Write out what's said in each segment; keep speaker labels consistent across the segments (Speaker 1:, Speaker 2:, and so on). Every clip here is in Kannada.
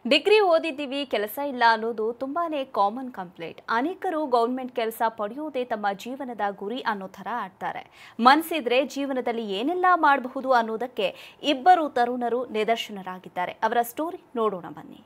Speaker 1: ಡಿಗ್ರಿ ಓದಿದ್ದೀವಿ ಕೆಲಸ ಇಲ್ಲ ಅನ್ನೋದು ತುಂಬಾನೇ ಕಾಮನ್ ಕಂಪ್ಲೇಂಟ್ ಅನೇಕರು ಗೌರ್ಮೆಂಟ್ ಕೆಲಸ ಪಡೆಯುವುದೇ ತಮ್ಮ ಜೀವನದ ಗುರಿ ಅನ್ನೋ ಥರ ಆಡ್ತಾರೆ ಮನಸ್ಸಿದ್ರೆ ಜೀವನದಲ್ಲಿ ಏನೆಲ್ಲ ಮಾಡಬಹುದು ಅನ್ನೋದಕ್ಕೆ ಇಬ್ಬರು ತರುಣರು ನಿದರ್ಶನರಾಗಿದ್ದಾರೆ ಅವರ ಸ್ಟೋರಿ ನೋಡೋಣ ಬನ್ನಿ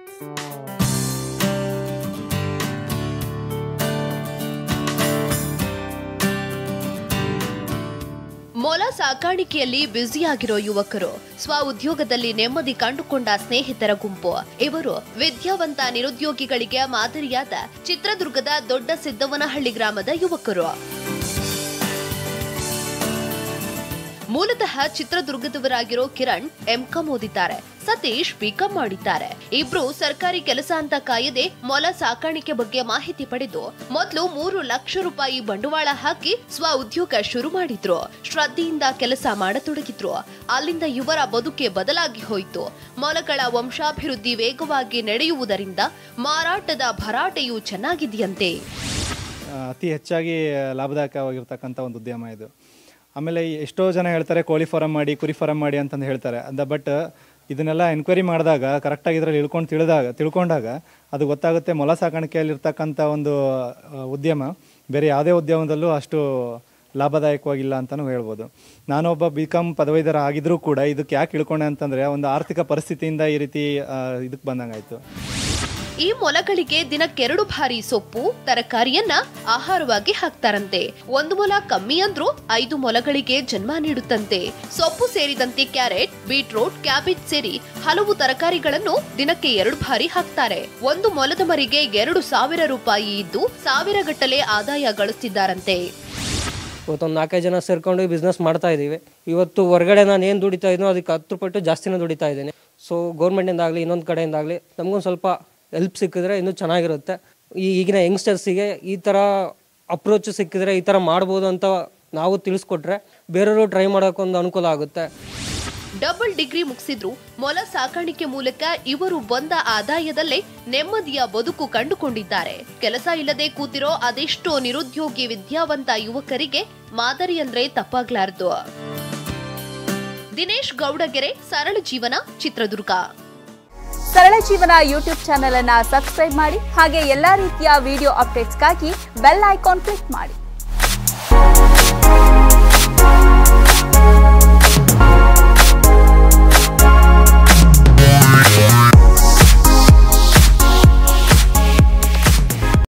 Speaker 2: ಮೊಲ ಸಾಕಾಣಿಕೆಯಲ್ಲಿ ಬ್ಯುಸಿಯಾಗಿರೋ ಯುವಕರು ಸ್ವ ಉದ್ಯೋಗದಲ್ಲಿ ನೆಮ್ಮದಿ ಕಂಡುಕೊಂಡ ಸ್ನೇಹಿತರ ಗುಂಪು ಇವರು ವಿದ್ಯಾವಂತ ನಿರುದ್ಯೋಗಿಗಳಿಗೆ ಮಾದರಿಯಾದ ಚಿತ್ರದುರ್ಗದ ದೊಡ್ಡ ಸಿದ್ದವನಹಳ್ಳಿ ಗ್ರಾಮದ ಯುವಕರು ಮೂಲತಃ ಚಿತ್ರದುರ್ಗದವರಾಗಿರೋ ಕಿರಣ್ ಎಂಕಾಂ ಓದಿದ್ದಾರೆ ಸತೀಶ್ ಬಿಕಾಂ ಮಾಡಿದ್ದಾರೆ ಇಬ್ರು ಸರ್ಕಾರಿ ಕೆಲಸ ಅಂತ ಕಾಯದೆ ಮೊಲ ಸಾಕಾಣಿಕೆ ಬಗ್ಗೆ ಮಾಹಿತಿ ಪಡೆದು ಮೊದಲು ಮೂರು ಲಕ್ಷ ರೂಪಾಯಿ ಬಂಡವಾಳ ಹಾಕಿ ಸ್ವ ಉದ್ಯೋಗ ಶುರು ಮಾಡಿದ್ರು ಶ್ರದ್ಧೆಯಿಂದ ಕೆಲಸ ಮಾಡತೊಡಗಿದ್ರು ಅಲ್ಲಿಂದ ಇವರ ಬದುಕೆ ಬದಲಾಗಿ ಹೋಯಿತು ಮೊಲಗಳ ವಂಶಾಭಿವೃದ್ಧಿ ವೇಗವಾಗಿ ನಡೆಯುವುದರಿಂದ ಮಾರಾಟದ ಭರಾಟೆಯೂ ಚೆನ್ನಾಗಿದೆಯಂತೆ
Speaker 3: ಅತಿ ಹೆಚ್ಚಾಗಿ ಲಾಭದಾಯಕವಾಗಿರ್ತಕ್ಕಂಥ ಒಂದು ಉದ್ಯಮ ಇದು ಆಮೇಲೆ ಎಷ್ಟೋ ಜನ ಹೇಳ್ತಾರೆ ಕೋಳಿ ಫಾರಮ್ ಮಾಡಿ ಕುರಿ ಫಾರಮ್ ಮಾಡಿ ಅಂತಂದು ಹೇಳ್ತಾರೆ ಅಂದ ಬಟ್ ಇದನ್ನೆಲ್ಲ ಎನ್ಕ್ವೈರಿ ಮಾಡಿದಾಗ ಕರೆಕ್ಟಾಗಿ ಇದರಲ್ಲಿ ಇಳ್ಕೊಂಡು ತಿಳಿದಾಗ ತಿಳ್ಕೊಂಡಾಗ ಅದು ಗೊತ್ತಾಗುತ್ತೆ ಮೊಲ ಸಾಕಾಣಿಕೆಯಲ್ಲಿರ್ತಕ್ಕಂಥ ಒಂದು ಆ, ಉದ್ಯಮ ಬೇರೆ ಯಾವುದೇ ಉದ್ಯಮದಲ್ಲೂ ಅಷ್ಟು ಲಾಭದಾಯಕವಾಗಿಲ್ಲ ಅಂತಲೂ ಹೇಳ್ಬೋದು ನಾನೊಬ್ಬ ಬಿ ಕಾಮ್ ಪದವೀಧರ ಆಗಿದ್ರೂ ಕೂಡ ಇದಕ್ಕೆ ಯಾಕೆ ಇಳ್ಕೊಂಡೆ ಅಂತಂದರೆ ಒಂದು ಆರ್ಥಿಕ ಪರಿಸ್ಥಿತಿಯಿಂದ ಈ ರೀತಿ ಇದಕ್ಕೆ ಬಂದಂಗಾಯಿತು
Speaker 2: ಈ ಮೊಲಗಳಿಗೆ ದಿನಕ್ಕೆರಡು ಬಾರಿ ಸೊಪ್ಪು ತರಕಾರಿಯನ್ನ ಆಹಾರವಾಗಿ ಹಾಕ್ತಾರಂತೆ ಒಂದು ಮೊಲ ಕಮ್ಮಿ ಅಂದ್ರೂ ಐದು ಮೊಲಗಳಿಗೆ ಜನ್ಮ ನೀಡುತ್ತಂತೆ ಸೊಪ್ಪು ಸೇರಿದಂತೆ ಕ್ಯಾರೆಟ್ ಬೀಟ್ರೂಟ್ ಕ್ಯಾಬೇಜ್ ಸೇರಿ ಹಲವು ತರಕಾರಿಗಳನ್ನು ದಿನಕ್ಕೆ ಎರಡು ಬಾರಿ ಹಾಕ್ತಾರೆ ಒಂದು ಮೊಲದ ಮರಿಗೆ ಎರಡು ಸಾವಿರ ರೂಪಾಯಿ ಇದ್ದು ಸಾವಿರ ಗಟ್ಟಲೆ ಆದಾಯ ಗಳಿಸ್ತಿದ್ದಾರಂತೆ
Speaker 4: ಇವತ್ತೊಂದು ನಾಲ್ಕೈದು ಜನ ಸೇರ್ಕೊಂಡು ಬಿಸ್ನೆಸ್ ಮಾಡ್ತಾ ಇದ್ದೀವಿ ಇವತ್ತು ಹೊರಗಡೆ ನಾನು ಏನು ದುಡಿತಾ ಇದ್ದೀನೋ ಅದಕ್ಕೆ ಹತ್ತು ಪಟ್ಟು ಜಾಸ್ತಿನೇ ದುಡಿತಾ ಇದ್ದೀನಿ ಸೊ ಗೌರ್ಮೆಂಟಿಂದಾಗಲಿ ಇನ್ನೊಂದು ಕಡೆಯಿಂದಾಗಲಿ ನಮಗೊಂದು ಸ್ವಲ್ಪ ಹೆಲ್ಪ್ ಸಿಕ್ಕಿದ್ರೆ ಇನ್ನೂ ಚೆನ್ನಾಗಿರುತ್ತೆ ಈ ಈಗಿನ ಯಂಗ್ಸ್ಟರ್ಸಿಗೆ ಈ ಥರ ಅಪ್ರೋಚ್ ಸಿಕ್ಕಿದ್ರೆ ಈ ಥರ ಮಾಡ್ಬೋದು ಅಂತ ನಾವು ತಿಳಿಸ್ಕೊಟ್ರೆ ಬೇರೆಯವರು ಟ್ರೈ ಮಾಡೋಕ್ಕೊಂದು ಅನುಕೂಲ ಆಗುತ್ತೆ
Speaker 2: ಡಬಲ್ ಡಿಗ್ರಿ ಮುಗಿಸಿದ್ರು ಮೊಲ ಸಾಕಾಣಿಕೆ ಮೂಲಕ ಇವರು ಬಂದ ಆದಾಯದಲ್ಲೇ ನೆಮ್ಮದಿಯ ಬದುಕು ಕಂಡುಕೊಂಡಿದ್ದಾರೆ ಕೆಲಸ ಇಲ್ಲದೆ ಕೂತಿರೋ ಅದೆಷ್ಟೋ ನಿರುದ್ಯೋಗಿ ವಿದ್ಯಾವಂತ ಯುವಕರಿಗೆ ಮಾದರಿ ಅಂದ್ರೆ ತಪ್ಪಾಗ್ಲಾರ್ದು ದಿನೇಶ್ ಗೌಡಗೆರೆ ಸರಳ ಜೀವನ ಚಿತ್ರದುರ್ಗ
Speaker 1: ಸರಳ ಜೀವನ ಯೂಟ್ಯೂಬ್ ಚಾನೆಲ್ ಅನ್ನ ಸಬ್ಸ್ಕ್ರೈಬ್ ಮಾಡಿ ಹಾಗೆ ಎಲ್ಲಾ ರೀತಿಯ ವಿಡಿಯೋ ಅಪ್ಡೇಟ್ಸ್ಗಾಗಿ ಬೆಲ್ ಐಕಾನ್ ಕ್ಲಿಕ್ ಮಾಡಿ